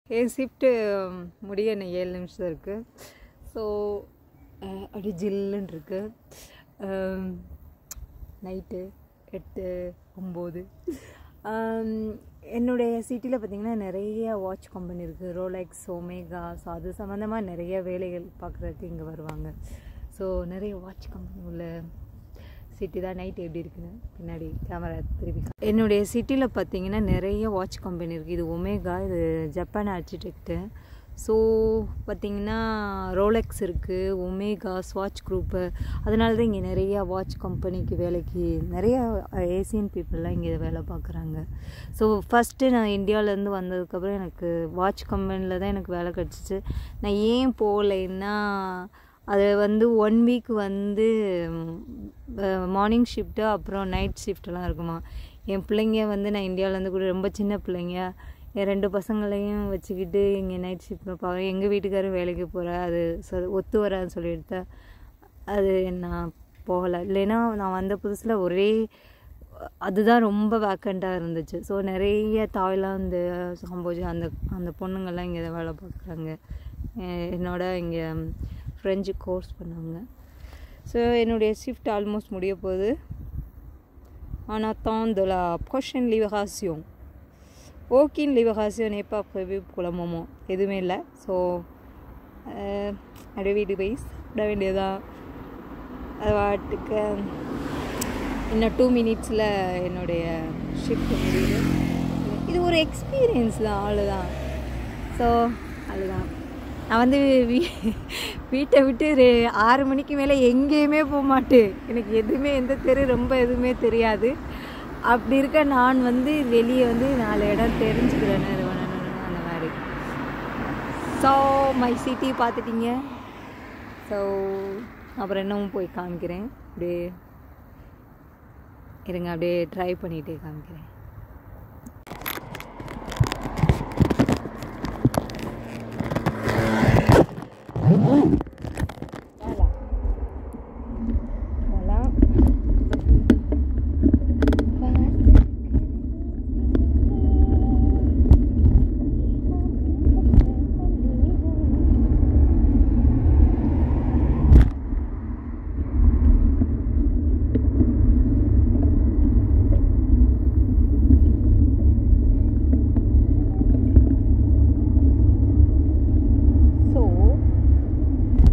என் shift முடிய இன்னும் ஏழு நிமிஷம் இருக்குது ஸோ அப்படியே ஜில்லுன்னு இருக்குது நைட்டு எட்டு ஒம்பது என்னுடைய சிட்டியில் பார்த்திங்கன்னா நிறைய வாட்ச் கம்பெனி இருக்குது ரோலெக்ஸ் ஒமேகா ஸோ அது சம்மந்தமாக நிறைய வேலைகள் பார்க்குறதுக்கு இங்கே வருவாங்க ஸோ நிறைய வாட்ச் கம்பெனி உள்ள சிட்டி தான் நைட் எப்படி இருக்குன்னு பின்னாடி கேமரா திருப்பி கா- என்னுடைய சிட்டியில் பார்த்தீங்கன்னா நிறைய வாட்ச் கம்பெனி இருக்குது இது ஒமேகா இது ஜப்பான் ஆர்கிடெக்ட்டு ஸோ பார்த்தீங்கன்னா ரோலெக்ஸ் இருக்குது ஒமேகா ஸ்வாட்ச் குரூப்பு அதனால தான் இங்கே நிறைய வாட்ச் கம்பெனிக்கு வேலைக்கு நிறைய ஏசியன் பீப்புளெலாம் இங்கே வேலை பார்க்குறாங்க ஸோ ஃபஸ்ட்டு நான் இந்தியாவிலேருந்து வந்ததுக்கப்புறம் எனக்கு வாட்ச் கம்பெனியில் தான் எனக்கு வேலை கிடச்சிச்சு நான் ஏன் போகலைன்னா அது வந்து ஒன் வீக் வந்து மார்னிங் ஷிஃப்ட்டு அப்புறம் நைட் ஷிஃப்ட்லாம் இருக்குமா என் பிள்ளைங்க வந்து நான் இந்தியாவிலேருந்து கூட ரொம்ப சின்ன பிள்ளைங்க என் ரெண்டு பசங்களையும் வச்சுக்கிட்டு இங்கே நைட் ஷிஃப்ட் பார்க்க எங்கள் வீட்டுக்காரரும் வேலைக்கு போகிற அது சொ- ஒத்து வராதுன்னு சொல்லிட்டு அது நான் போகலை இல்லைன்னா நான் வந்த புதுசில் ஒரே அதுதான் ரொம்ப வேக்கண்ட்டாக இருந்துச்சு ஸோ நிறைய தாய்லாந்து காம்போஜி அந்த அந்த பொண்ணுங்கள்லாம் இங்கே வேலை பார்க்குறாங்க என்னோட இங்கே ஃப்ரெஞ்சு கோர்ஸ் பண்ணாங்க ஸோ என்னுடைய ஷிஃப்ட் ஆல்மோஸ்ட் முடிய போகுது en attente de la prochaine libération. Aucune libération n'est pas prévue pour le moment. எதுவுமே இல்லை ஸோ அப்படியே வீட்டுக்கு போய் சாப்பிட வேண்டியதான் அது வாட்டுக்கு இன்னும் டூ மினிட்ஸில் என்னுடைய ஷிஃப்ட் முடியுது இது ஒரு எக்ஸ்பீரியன்ஸ் தான் அவ்வளோதான் ஸோ அதுதான் நான் வந்து வீ வீட்டை விட்டு ரெ- ஆறு மணிக்கு மேலே எங்கேயுமே போக மாட்டேன் எனக்கு எதுவுமே எந்த தெரு ரொம்ப எதுவுமே தெரியாது அப்படி இருக்க நான் வந்து வெளியே வந்து நாலு இடம் தெரிஞ்சுக்கிறேன்னு இது பண்ணணும்னு அந்த மாதிரி ஸோ மை சிட்டி பார்த்துட்டீங்க ஸோ அப்புறம் இன்னமும் போய் காமிக்கிறேன் அப்படியே இருங்க அப்படியே ட்ரை பண்ணிகிட்டே காமிக்கிறேன் Voilà. ஸோ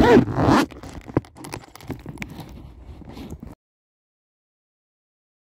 போகிறோம்